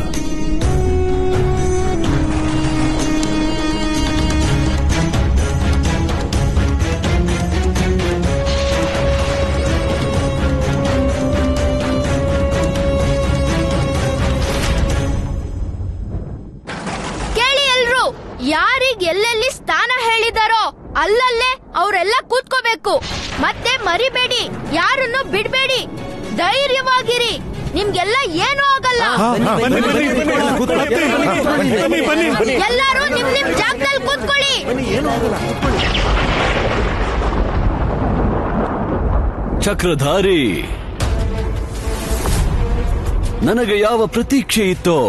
Speaker 2: ಕೇಳಿ ಎಲ್ರು ಯಾರಿಗ್ ಎಲ್ಲೆಲ್ಲಿ ಸ್ಥಾನ ಹೇಳಿದಾರೋ ಅಲ್ಲಲ್ಲೇ ಅವರೆಲ್ಲ ಕೂತ್ಕೋಬೇಕು ಮತ್ತೆ ಮರಿಬೇಡಿ ಯಾರನ್ನು ಬಿಡ್ಬೇಡಿ ಧೈರ್ಯವಾಗಿರಿ ನಿಮ್ಗೆಲ್ಲ ಏನೂ ಆಗಲ್ಲ ಎಲ್ಲರೂ ನಿಮ್ ನಿಮ್ ಜಾಗದಲ್ಲಿ ಕೂತ್ಕೊಳ್ಳಿ
Speaker 5: ಚಕ್ರಧಾರಿ ನನಗೆ ಯಾವ ಪ್ರತೀಕ್ಷೆ ಇತ್ತೋ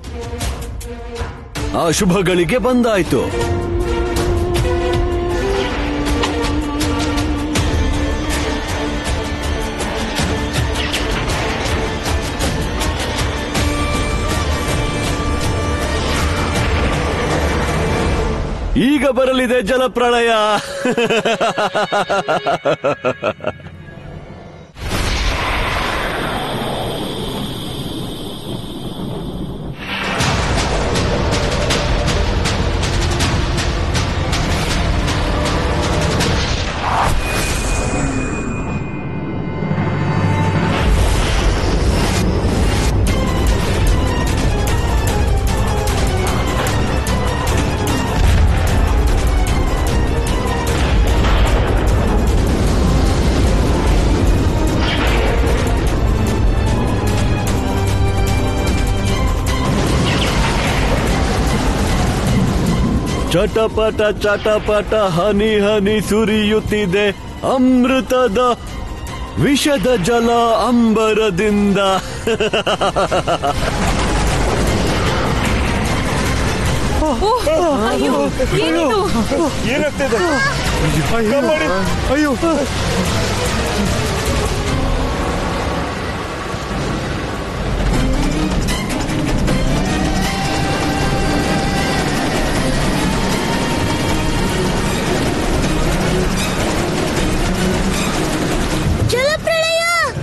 Speaker 5: ಆ ಶುಭಗಳಿಗೆ ಬಂದಾಯ್ತು ಈಗ ಬರಲಿದೆ ಜಲಪ್ರಳಯ ಚಟಪಟ ಚಟಪಟ ಹನಿ ಹನಿ ಸುರಿಯುತ್ತಿದೆ ಅಮೃತದ ವಿಷದ ಜಲ ಅಂಬರದಿಂದ
Speaker 7: ಅಯ್ಯೋ ಏನಿದು
Speaker 4: ಏನಾಗ್ತಿದೆ ಕಾಪಾಡಿ. ಅಯ್ಯೋ
Speaker 1: ಜಲಪ್ರಳಯ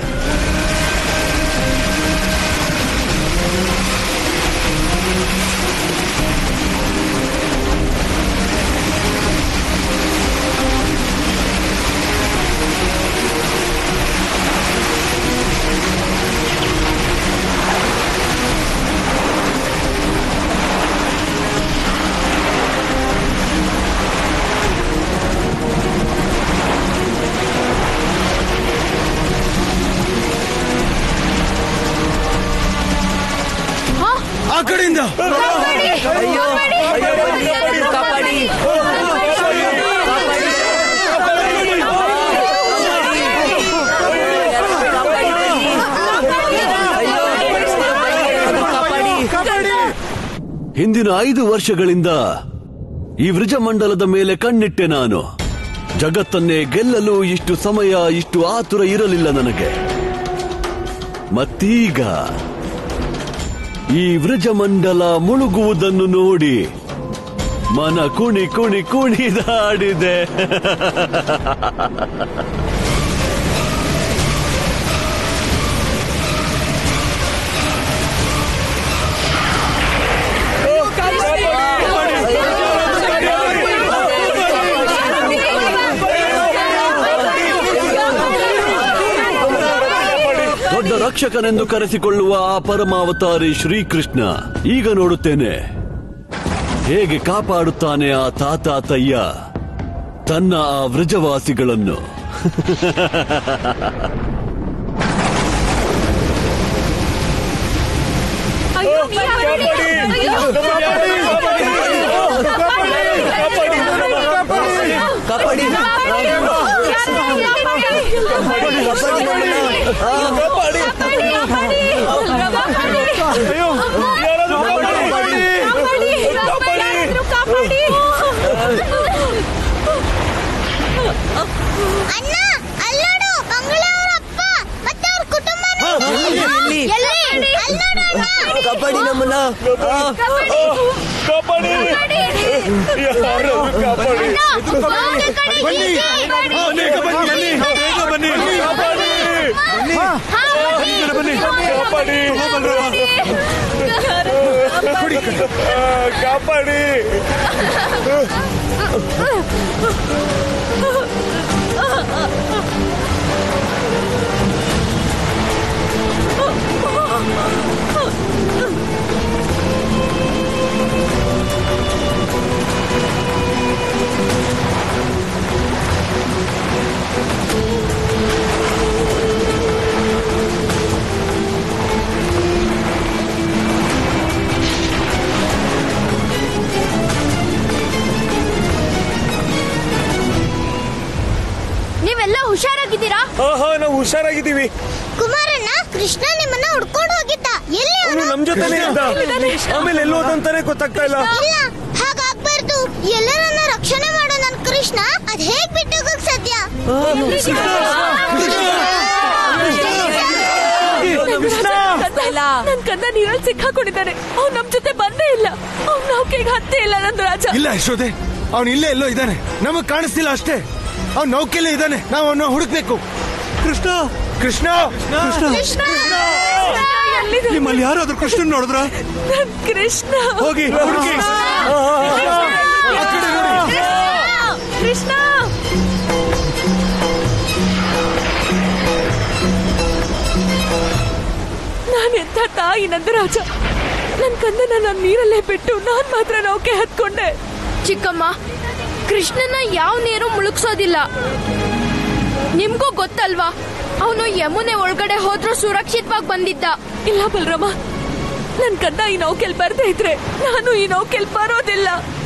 Speaker 6: ಆ ಕಡೆಯಿಂದ
Speaker 8: ಅಯ್ಯೋ ಅಯ್ಯೋ ಬನ್ನಿ ಎಲ್ಲರೂ ಕಾಪಾಡಿ
Speaker 5: ಹಿಂದಿನ ಐದು ವರ್ಷಗಳಿಂದ ಈ ವೃಜಮಂಡಲದ ಮೇಲೆ ಕಣ್ಣಿಟ್ಟೆ ನಾನು ಜಗತ್ತನ್ನೇ ಗೆಲ್ಲಲು ಇಷ್ಟು ಸಮಯ ಇಷ್ಟು ಆತುರ ಇರಲಿಲ್ಲ ನನಗೆ ಮತ್ತೀಗ ಈ ವ್ರಜಮಂಡಲ ಮುಳುಗುವುದನ್ನು ನೋಡಿ ಮನ ಕುಣಿ ಕುಣಿ ಕುಣಿದಾಡಿದೆ ದೊಡ್ಡ ರಕ್ಷಕನೆಂದು ಕರೆಸಿಕೊಳ್ಳುವ ಆ ಪರಮಾವತಾರಿ ಶ್ರೀಕೃಷ್ಣ ಈಗ ನೋಡುತ್ತೇನೆ ಹೇಗೆ ಕಾಪಾಡುತ್ತಾನೆ ಆ ತಾತಾತಯ್ಯ ತನ್ನ ಆ ವೃಜವಾಸಿಗಳನ್ನು
Speaker 8: ಕಾಪಾಡಿ
Speaker 1: ಅಣ್ಣ ಅಲ್ಲೋಡು ಮಂಗಳ ಅವ್ರ ಅಪ್ಪ ಮತ್ತೆ ಅವ್ರ ಕುಟುಂಬ
Speaker 8: ಎಲ್ಲಿ? ಕಾಪಾಡಿ ನಮ್ಮನ್ನ ಆ,
Speaker 4: ಕಾಪಾಡಿ
Speaker 2: ನೀವೆಲ್ಲ ಹುಷಾರಾಗಿದ್ದೀರಾ
Speaker 4: ಆಹಾ ನಾವು ಹುಷಾರಾಗಿದ್ದೀವಿ
Speaker 1: ಕುಮಾರಣ್ಣ ಕೃಷ್ಣ ನಿಮ್ಮನ್ನ ಹುಡ್ಕೊಂಡು ಹೋಗಿದ್ದ ಎಲ್ಲಿ
Speaker 4: ಅವನು
Speaker 1: ಅವನು
Speaker 4: ನಮ್ ಜೊತೆನೇ ಇದ್ದ ಆಮೇಲೆ ಎಲ್ಲೋದಂತಾನೆ ಗೊತ್ತಾಗ್ತಾ ಇಲ್ಲ
Speaker 1: ಇಲ್ಲ ಹಾಗಾಗ್ಬಾರ್ದು ಎಲ್ಲರನ್ನ ರಕ್ಷಣೆ ಮಾಡೋ ನನ್ ಕೃಷ್ಣ ಅದ್ ಹೇಗ್ ಬಿಟ್ಟು ಹೋಗಕ್ ಸಾಧ್ಯ
Speaker 7: ನನ್ ಕಂದ ನೀರಲ್ಲಿ ಸಿಕ್ಕಾಕೊಂಡಿದ್ದಾನೆ ಅವ್ನು ನಮ್ ಜೊತೆ ಬಂದೇ ಇಲ್ಲ ಅವ್ನ ನೌಕೆಗೆ ಹತ್ತೇ ಇಲ್ಲ ನಂದು ರಾಜ
Speaker 6: ಇಲ್ಲ ಯಶೋದೆ ಅವನು ಇಲ್ಲೇ ಎಲ್ಲೋ ಇದ್ದಾನೆ ನಮಗ್ ಕಾಣಿಸ್ತಿಲ್ಲ ಅಷ್ಟೇ ಅವ್ನು ನೌಕೆಲ್ಲೇ ಇದ್ದಾನೆ ನಾವು ಅವನ್ನ ಹುಡುಕ್ಬೇಕು ಕೃಷ್ಣ ಕೃಷ್ಣ
Speaker 1: ಕೃಷ್ಣ
Speaker 7: ಎಲ್ಲಿದೆ?
Speaker 6: ನಿಮ್ಮಲ್ಲಿ ಯಾರಾದ್ರೂ ಕೃಷ್ಣ ನೋಡಿದ್ರ
Speaker 7: ನನ್ ಕೃಷ್ಣ
Speaker 6: ಹೋಗಿ ಹುಡುಕಿ
Speaker 7: ಕೃಷ್ಣ ನಾನೆಂಥ ತಾಯಿ ನಂದರಾಜ ನನ್ ಕಂದನ ನಾನ್ ನೀರಲ್ಲೇ ಬಿಟ್ಟು ನಾನ್ ಮಾತ್ರ ನೌಕೆ ಹತ್ಕೊಂಡೆ
Speaker 2: ಚಿಕ್ಕಮ್ಮ ಕೃಷ್ಣನ ಯಾವ ನೀರು ಮುಳುಗ್ಸೋದಿಲ್ಲ ನಿಮ್ಗೂ ಗೊತ್ತಲ್ವಾ ಅವನು ಯಮುನೆ ಒಳಗಡೆ ಹೋದ್ರೂ ಸುರಕ್ಷಿತವಾಗಿ ಬಂದಿದ್ದ
Speaker 7: ಇಲ್ಲ ಬಲರಾಮ ನನ್ ಕಂದ ಈ ನೌಕೆಲ್ ಬರ್ದೇ ಇದ್ರೆ ನಾನು ಈ ನೌಕೆಲ್ ಬರೋದಿಲ್ಲ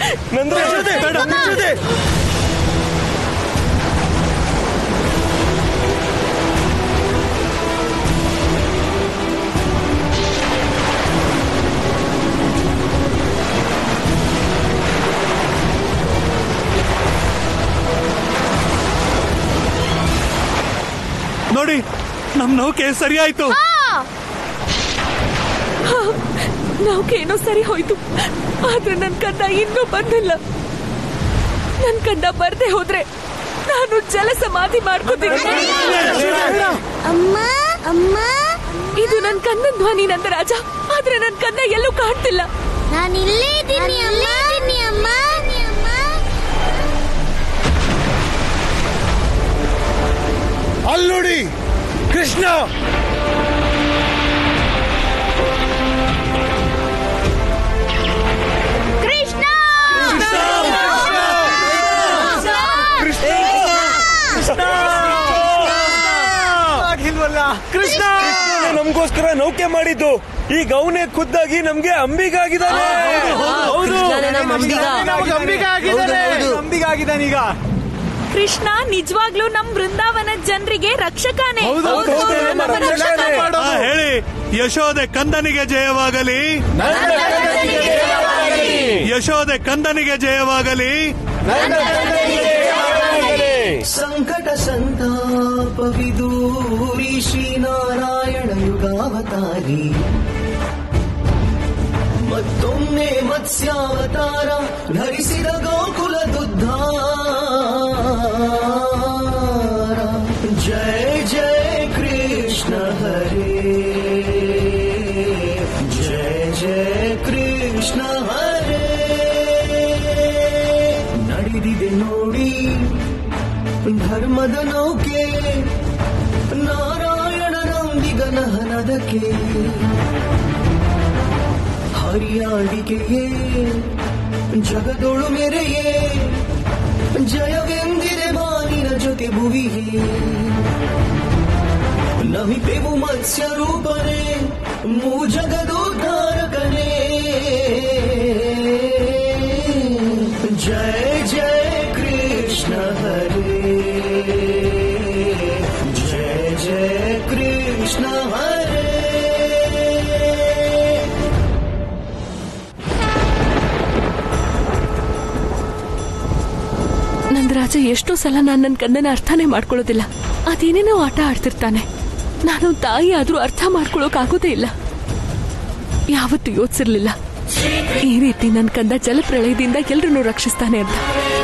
Speaker 6: ನೋಡಿ ನಮ್ ನೌಕೆ ಸರಿಯಾಯ್ತು
Speaker 7: ನೌಕೆ ಏನೋ ಸರಿ ಹೋಯ್ತು ಆದ್ರೆ ನನ್ ಕಂದ ಇನ್ನೂ ಬಂದಿಲ್ಲ ನನ್ ಕಂದ ಬರ್ದೇ ಹೋದ್ರೆ ನಾನು ಜಲ ಸಮಾಧಿ ಮಾಡ್ಕೋತೀನಿ
Speaker 1: ಅಮ್ಮ ಅಮ್ಮ
Speaker 7: ಇದು ನನ್ ಕಂದನ್ ಧ್ವನಿ ನಂದರಾಜ ಆದ್ರೆ ನನ್ ಕಂದ ಎಲ್ಲೂ ಕಾಣ್ತಿಲ್ಲ
Speaker 1: ನಾನು ಇಲ್ಲೇ ಇದ್ದೀನಿ ಅಮ್ಮ ಇದ್ದೀನಿ ಅಮ್ಮ ಅಮ್ಮ
Speaker 6: ಅಲ್ಲಿ ನೋಡಿ ಕೃಷ್ಣ
Speaker 1: ಕೃಷ್ಣ
Speaker 4: ಕೃಷ್ಣ ನಮಗೋಸ್ಕರ ನೌಕೆ ಮಾಡಿದ್ದು ಈಗ ಅವನೇ ಖುದ್ದಾಗಿ ನಮ್ಗೆ ಅಂಬಿಗಾಗಿದ್ದಾನೆ
Speaker 8: ಕೃಷ್ಣನೇ ನಮ್ಮ ಅಂಬಿಗ
Speaker 7: ಕೃಷ್ಣ ನಿಜವಾಗ್ಲೂ ನಮ್ ಬೃಂದಾವನ ಜನರಿಗೆ ರಕ್ಷಕನೇ
Speaker 6: ಆ, ಹೇಳಿ ಯಶೋದೆ ಕಂದನಿಗೆ ಜಯವಾಗಲಿ ಯಶೋದೆ ಕಂದನಿಗೆ ಜಯವಾಗಲಿ
Speaker 8: ಸಂಕಟ ಸಂತಾಪ
Speaker 11: ಕಲ್ಪವಿದೂರಿ ಶ್ರೀನಾರಾಯಣ ಯುಗಾವತಾರಿ ಮತ್ತೊಮ್ಮೆ ಮತ್ಸ್ಯಾವತಾರ ಧರಿಸಿದ ಗೋಕುಲದುದ್ಧಾರ ಜಯ ಜಯ ಕೃಷ್ಣ ಹರೇ ಜಯ ಜಯ ಕೃಷ್ಣ ಹರೇ ನಡೆದಿದೆ ನೋಡಿ ಧರ್ಮದ ನೌಕೆ ನಾರಾಯಣನೊಂದಿಗನಹನದಕ್ಕೆ ಹರಿಯಾಳಿಕೆಯೇ ಜಗದೊಳು ಮೆರೆಯೇ ಜಯವೆಂದಿದೆ ಬಾನಿನ ಜೊತೆ ಭುವಿಯೇ ನಮಿಪೆವು ಮತ್ಸ್ಯ ರೂಪನೇ ಮೂ ಜಗದೋದ್ಧಾರಕನೇ ಜಯ ಜಯ ಕೃಷ್ಣ ಹರೇ ಜಯ ಜಯ ಕೃಷ್ಣ ಹರೇ
Speaker 7: ನಂದರಾಜ ಎಷ್ಟೋ ಸಲ ನಾನು ನನ್ನ ಕಂದನ ಅರ್ಥನೇ ಮಾಡ್ಕೊಳ್ಳೋದಿಲ್ಲ ಅದೇನೇನೋ ಆಟ ಆಡ್ತಿರ್ತಾನೆ ನಾನು ತಾಯಿ ಆದ್ರೂ ಅರ್ಥ ಮಾಡ್ಕೊಳ್ಳೋಕ್ ಆಗೋದೇ ಇಲ್ಲ ಯಾವತ್ತೂ ಯೋಚಿಸಿರ್ಲಿಲ್ಲ ಈ ರೀತಿ ನನ್ನ ಕಂದ ಜಲಪ್ರಳಯದಿಂದ ಎಲ್ರನ್ನೂ ರಕ್ಷಿಸ್ತಾನೆ ಅಂತ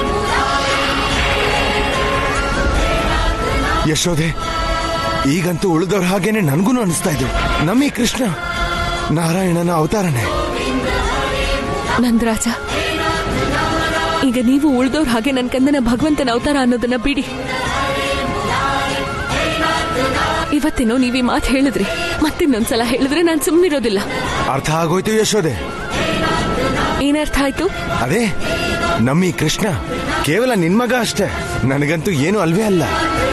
Speaker 6: ಯಶೋದೆ ಈಗಂತೂ ಉಳಿದವ್ರ ಹಾಗೇನೆ ನನ್ಗೂ ಅನಿಸ್ತಾ ಇದ್ರು ನಮ್ಮಿ ಕೃಷ್ಣ ನಾರಾಯಣನ ಅವತಾರನೇ
Speaker 7: ನಂದರಾಜ ಈಗ ನೀವು ಉಳ್ದವ್ರ ಹಾಗೆ ನನ್ನ ಕಂದನ ಭಗವಂತನ ಅವತಾರ ಅನ್ನೋದನ್ನ ಬಿಡಿ ಇವತ್ತೇನೋ ನೀವ್ ಈ ಮಾತು ಹೇಳಿದ್ರಿ ಮತ್ತಿನ್ನೊಂದ್ಸಲ ಹೇಳಿದ್ರೆ ನಾನು ಸುಮ್ಮನಿರೋದಿಲ್ಲ
Speaker 6: ಅರ್ಥ ಆಗೋಯ್ತು ಯಶೋದೆ
Speaker 7: ಏನರ್ಥ ಆಯ್ತು
Speaker 6: ಅದೇ ನಮ್ಮಿ ಕೃಷ್ಣ ಕೇವಲ ನಿನ್ ಮಗ ಅಷ್ಟೇ ನನಗಂತೂ ಏನು ಅಲ್ವೇ ಅಲ್ಲ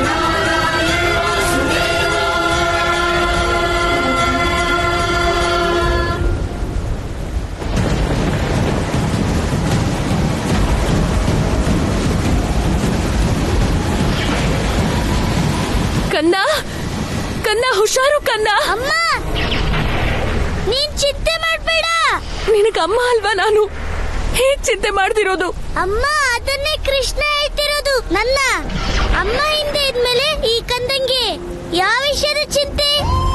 Speaker 7: ಕನ್ನ ಕನ್ನ ಹುಷಾರು ಕನ್ನ
Speaker 1: ಅಮ್ಮ ನೀನ್ ಚಿಂತೆ ಮಾಡ್ಬೇಡ
Speaker 7: ನಿನಗೆ ಅಮ್ಮ ಅಲ್ವಾ ನಾನು ಹೇಗ್ ಚಿಂತೆ ಮಾಡ್ದಿರೋದು
Speaker 1: ಅಮ್ಮ ಅದನ್ನೇ ಕೃಷ್ಣ ಹೇಳ್ತಿರೋದು ನನ್ನ ಅಮ್ಮ ಹಿಂದೆ ಇದ್ಮೇಲೆ ಈ ಕಂದಂಗೆ ಯಾವ ವಿಷಯದ ಚಿಂತೆ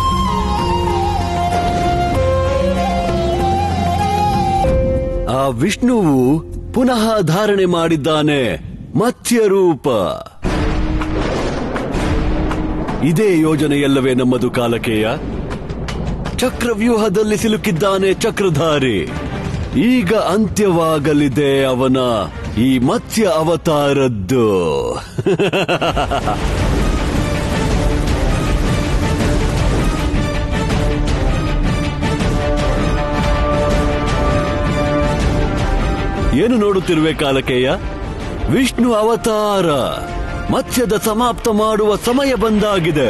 Speaker 5: ಆ ವಿಷ್ಣುವು ಪುನಃ ಧಾರಣೆ ಮಾಡಿದ್ದಾನೆ ಮತ್ಸ್ಯ ರೂಪ ಇದೇ ಯೋಜನೆಯಲ್ಲವೇ ನಮ್ಮದು ಕಾಲಕೇಯ ಚಕ್ರವ್ಯೂಹದಲ್ಲಿ ಸಿಲುಕಿದ್ದಾನೆ ಚಕ್ರಧಾರಿ ಈಗ ಅಂತ್ಯವಾಗಲಿದೆ ಅವನ ಈ ಮತ್ಸ್ಯ ಅವತಾರದ್ದು ಏನು ನೋಡುತ್ತಿರುವೆ ಕಾಲಕೇಯ ವಿಷ್ಣು ಅವತಾರ ಮತ್ಸ್ಯದ ಸಮಾಪ್ತ ಮಾಡುವ ಸಮಯ ಬಂದಾಗಿದೆ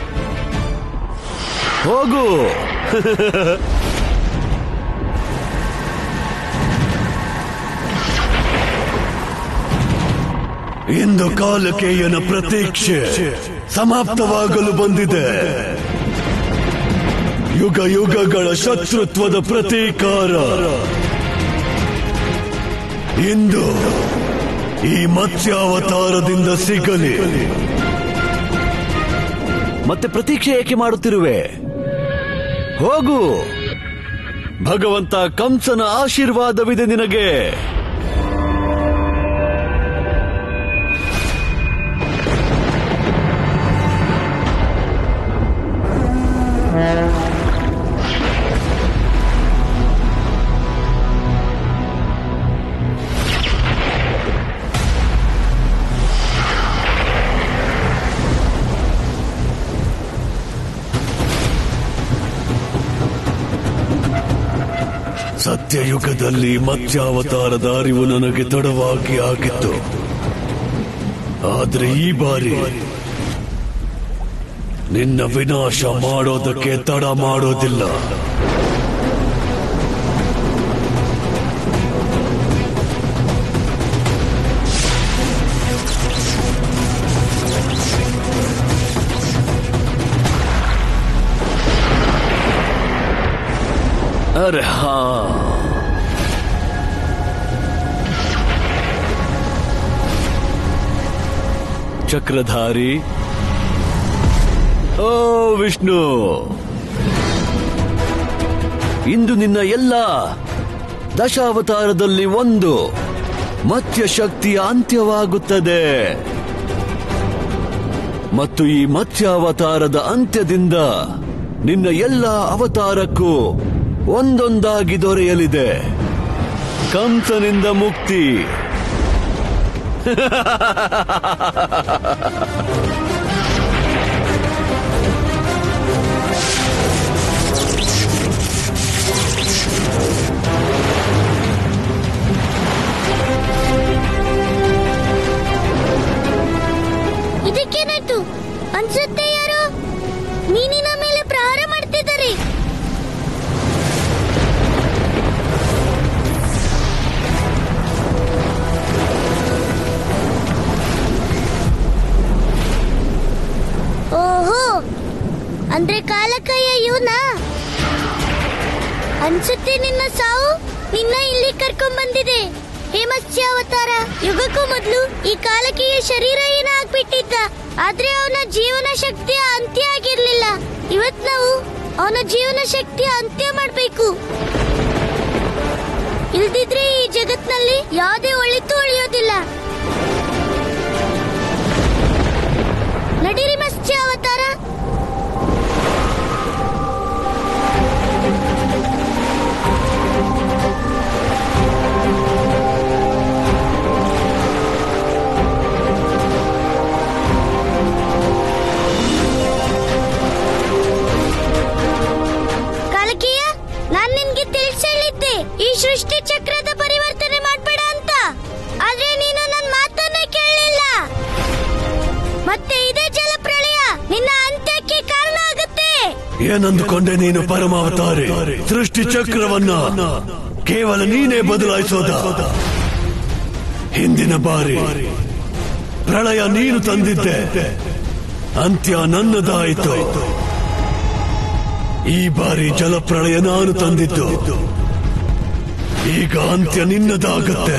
Speaker 5: ಹೋಗು ಇಂದು ಕಾಲಕೇಯನ ಪ್ರತೀಕ್ಷೆ ಸಮಾಪ್ತವಾಗಲು ಬಂದಿದೆ ಯುಗ ಯುಗಗಳ ಶತ್ರುತ್ವದ ಪ್ರತೀಕಾರ ಇಂದು ಈ ಮತ್ಸ್ಯಾವತಾರದಿಂದ ಸಿಗಲಿ ಮತ್ತೆ ಪ್ರತೀಕ್ಷೆ ಏಕೆ ಮಾಡುತ್ತಿರುವೆ ಹೋಗು ಭಗವಂತ ಕಂಸನ ಆಶೀರ್ವಾದವಿದೆ ನಿನಗೆ ಸತ್ಯಯುಗದಲ್ಲಿ ಮತ್ಸ್ಯಾವತಾರದ ಅರಿವು ನನಗೆ ತಡವಾಗಿ ಆಗಿತ್ತು ಆದ್ರೆ ಈ ಬಾರಿ ನಿನ್ನ ವಿನಾಶ ಮಾಡೋದಕ್ಕೆ ತಡ ಮಾಡೋದಿಲ್ಲ अरे हाँ ಚಕ್ರಧಾರಿ ಓ ವಿಷ್ಣು ಇಂದು ನಿನ್ನ ಎಲ್ಲ ದಶಾವತಾರದಲ್ಲಿ ಒಂದು ಮತ್ಯ ಶಕ್ತಿಯ ಅಂತ್ಯವಾಗುತ್ತದೆ ಮತ್ತು ಈ ಮತ್ಸ್ಯ ಅವತಾರದ ಅಂತ್ಯದಿಂದ ನಿನ್ನ ಎಲ್ಲ ಅವತಾರಕ್ಕೂ ಒಂದೊಂದಾಗಿ ದೊರೆಯಲಿದೆ ಕಂಸನಿಂದ ಮುಕ್ತಿ
Speaker 1: ಇದಕ್ಕೇನಾಯ್ತು ಅನ್ಸುತ್ತೆ ಯಾರೋ ಮೀನಿನ ಮೇಲೆ ಪ್ರಹಾರ ಮಾಡ್ತಿದ್ದಾರೆ ಓಹೋ ಅಂದ್ರೆ ಕಾಲಕಯ್ಯ ಇವನಾ ಅನ್ಸುತ್ತೆ ನಿನ್ನ ಸಾವು ನಿನ್ನ ಇಲ್ಲಿ ಕರ್ಕೊಂಡ್ ಬಂದಿದೆ ಹೇ ಮತ್ಸ್ಯಾವತಾರ ಯುಗಕ್ಕೂ ಮೊದಲು ಈ ಕಾಲಕಿಯ ಶರೀರ ಏನ ಆಗ್ಬಿಟ್ಟಿದ್ದ ಆದ್ರೆ ಅವನ ಜೀವನ ಶಕ್ತಿಯ ಅಂತ್ಯ ಆಗಿರ್ಲಿಲ್ಲ ಇವತ್ ನಾವು ಅವನ ಜೀವನ ಶಕ್ತಿಯ ಅಂತ್ಯ ಮಾಡ್ಬೇಕು ಇಲ್ದಿದ್ರೆ ಈ ಜಗತ್ನಲ್ಲಿ ಯಾವುದೇ ಒಳಿತು ಉಳಿಯೋದಿಲ್ಲ ನಡೀರಿ ಮತ್ಸ್ಯಾವತಾರ ಕಾಲಕೀಯ ನಾನ್ ನಿನ್ಗೆ ತಿಳಿಸಿ ಹೇಳಿದ್ದೆ ಈ ಸೃಷ್ಟಿ ಚಕ್ರದ ಪರಿವರ್ತನೆ ಮಾಡ್ಬೇಡ ಅಂತ ಆದ್ರೆ ನೀನು ನನ್ ಮಾತನ್ನ ಕೇಳಲಿಲ್ಲ ಮತ್ತೆ ಇದೇ ಜಲಪ್ರಳಯ ನಿನ್ನ ಅಂತ್ಯಕ್ಕೆ ಕಾರಣ ಆಗುತ್ತೆ
Speaker 5: ಏನಂದುಕೊಂಡೆ ನೀನು ಪರಮಾವತಾರಿ ಸೃಷ್ಟಿ ಚಕ್ರವನ್ನ ಕೇವಲ ನೀನೇ ಬದಲಾಯಿಸೋದ ಹಿಂದಿನ ಬಾರಿ ಪ್ರಳಯ ನೀನು ತಂದಿದ್ದೆ ಅಂತ್ಯ ನನ್ನದಾಯಿತು ಈ ಬಾರಿ ಜಲಪ್ರಳಯ ನಾನು ತಂದಿದ್ದು ಈಗ ಅಂತ್ಯ ನಿನ್ನದಾಗುತ್ತೆ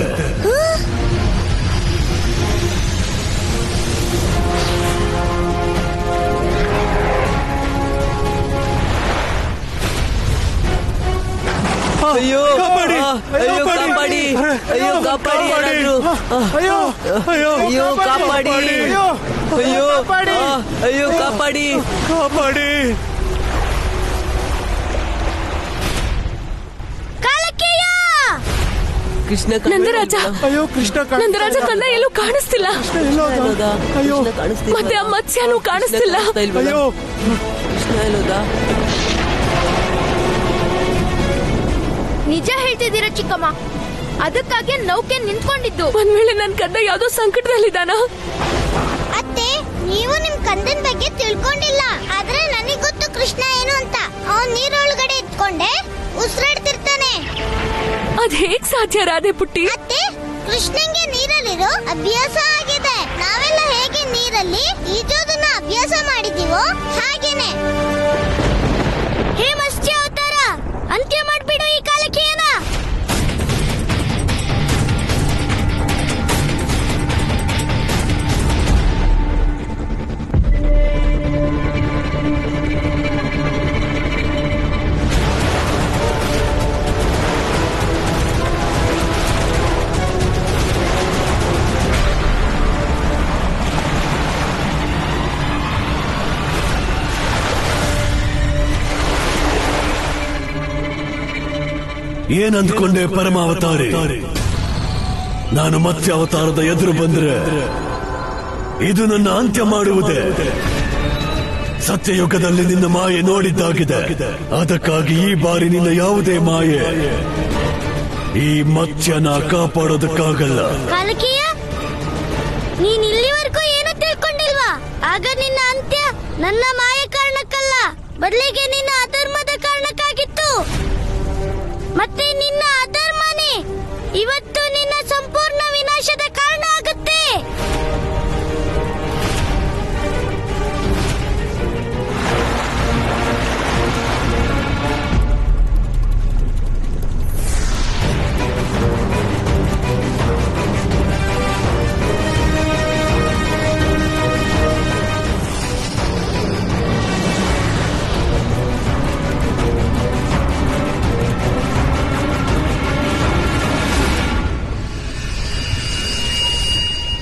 Speaker 8: ಅಯ್ಯೋ ಆ, ಅಯ್ಯೋ ಕಾಪಾಡಿ ಅಯ್ಯೋ ಕಾಪಾಡಿ ಯಾರಾದ್ರೂ. ಆ,
Speaker 6: ಅಯ್ಯೋ ಅಯ್ಯೋ
Speaker 8: ಅಯ್ಯೋ ಕಾಪಾಡಿ
Speaker 6: ಅಯ್ಯೋ
Speaker 8: ಅಯ್ಯೋ
Speaker 6: ಕಾಪಾಡಿ.
Speaker 8: ಆ, ಅಯ್ಯೋ ಕಾಪಾಡಿ
Speaker 6: ಕಾಪಾಡಿ
Speaker 1: ಕಾಲಕೇಯ
Speaker 8: ಕೃಷ್ಣ
Speaker 7: ನಂದರಾಜ
Speaker 6: ಅಯ್ಯೋ ಕೃಷ್ಣ ಕಾಣಿಸ್ತಾ
Speaker 7: ನಂದರಾಜ
Speaker 6: ಇಲ್ಲ.
Speaker 7: ಕಣ್ಣ ಎಲ್ಲೂ ಕಾಣಿಸ್ತಿಲ್ಲ
Speaker 6: ಎಲ್ಲೋ ಹೋದ? ಅಯ್ಯೋ
Speaker 8: ಕೃಷ್ಣ ಕಾಣಿಸ್ತಿಲ್ವಾ?
Speaker 7: ಮತ್ತೆ ಆ ಮತ್ಸ್ಯನೂ ಕಾಣಿಸ್ತಿಲ್ಲ
Speaker 8: ಕೃಷ್ಣ ಕಾಣಿಸ್ತಾ ಇಲ್ವಲ್ಲ?
Speaker 6: ಅಯ್ಯೋ
Speaker 8: ಕೃಷ್ಣ ಎಲ್ಲೋದ
Speaker 2: ನಿಜ ಹೇಳ್ತಿದ್ದೀರಾ ಚಿಕ್ಕಮ್ಮ ಅದಕ್ಕಾಗಿ ನೌಕೆ ನಿಂತ್ಕೊಂಡಿದ್ದು
Speaker 7: ಒಂದ್ ವೇಳೆ ನನ್ ಕಂದ ಯಾವ್ದೋ ಸಂಕಟದಲ್ಲಿದ್ದಾನ
Speaker 1: ಅತ್ತೆ ನೀವು ನಿಮ್ ಕಂದನ್ ಬಗ್ಗೆ ತಿಳ್ಕೊಂಡಿಲ್ಲ ಆದ್ರೆ ನನಗ್ ಗೊತ್ತು ಕೃಷ್ಣ ಏನು ಅಂತ ಅವನ್ ನೀರೊಳಗಡೆ ಇದ್ಕೊಂಡೆ ಉಸಿರಾಡ್ತಿರ್ತಾನೆ
Speaker 7: ಅದ್ ಹೇಗ್ ಸಾಧ್ಯ ರಾಧೆ ಪುಟ್ಟಿ
Speaker 1: ಅತ್ತೆ ಕೃಷ್ಣಂಗೆ ನೀರಲ್ಲಿರೋ ಅಭ್ಯಾಸ ಆಗಿದೆ ನಾವೆಲ್ಲ ಹೇಗೆ ನೀರಲ್ಲಿ ಈಜೋದನ್ನ ಅಭ್ಯಾಸ ಮಾಡಿದೀವೋ ಹಾಗೇನೆ ಹೇ ಮತ್ಸ್ಯ ಅವತಾರ ಅಂತ್ಯ ಮಾಡ್ಬಿಡು ಈ ಕಾಲಕ್ಕೆ ಏನ
Speaker 5: ಏನಂದ್ಕೊಂಡೆ ಪರಮಾವತಾರಿ ನಾನು ಮತ್ತೆ ಅವತಾರದ ಎದುರು ಬಂದ್ರೆ ಇದು ನನ್ನ ಅಂತ್ಯ ಮಾಡುವುದೇ ಸತ್ಯಯುಗದಲ್ಲಿ ನಿನ್ನ ಮಾಯೆ ನೋಡಿದ್ದಾಗಿದೆ ಅದಕ್ಕಾಗಿ ಈ ಬಾರಿ ನಿನ್ನ ಯಾವುದೇ ಮಾಯೆ ಈ ಮತ್ಸ್ಯನ ಕಾಪಾಡೋದಕ್ಕಾಗಲ್ಲ
Speaker 1: ಕಾಲಕೀಯ ನೀನ್ ಇಲ್ಲಿವರೆಗೂ ಏನು ತಿಳ್ಕೊಂಡಿಲ್ವಾ ಆಗ ನಿನ್ನ ಅಂತ್ಯ ನನ್ನ ಮಾಯ ಕಾರಣಕ್ಕಲ್ಲ ಬದಲಿಗೆ ನಿನ್ನ ಅಧರ್ಮದ ಕಾರಣಕ್ಕಾಗಿತ್ತು ಮತ್ತೆ ನಿನ್ನ ಅಧರ್ಮನೇ ಇವತ್ತು ನಿನ್ನ ಸಂಪೂರ್ಣ ವಿನಾಶದ ಕಾರಣ ಆಗುತ್ತೆ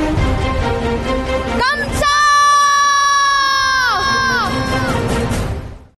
Speaker 11: ಹರೇ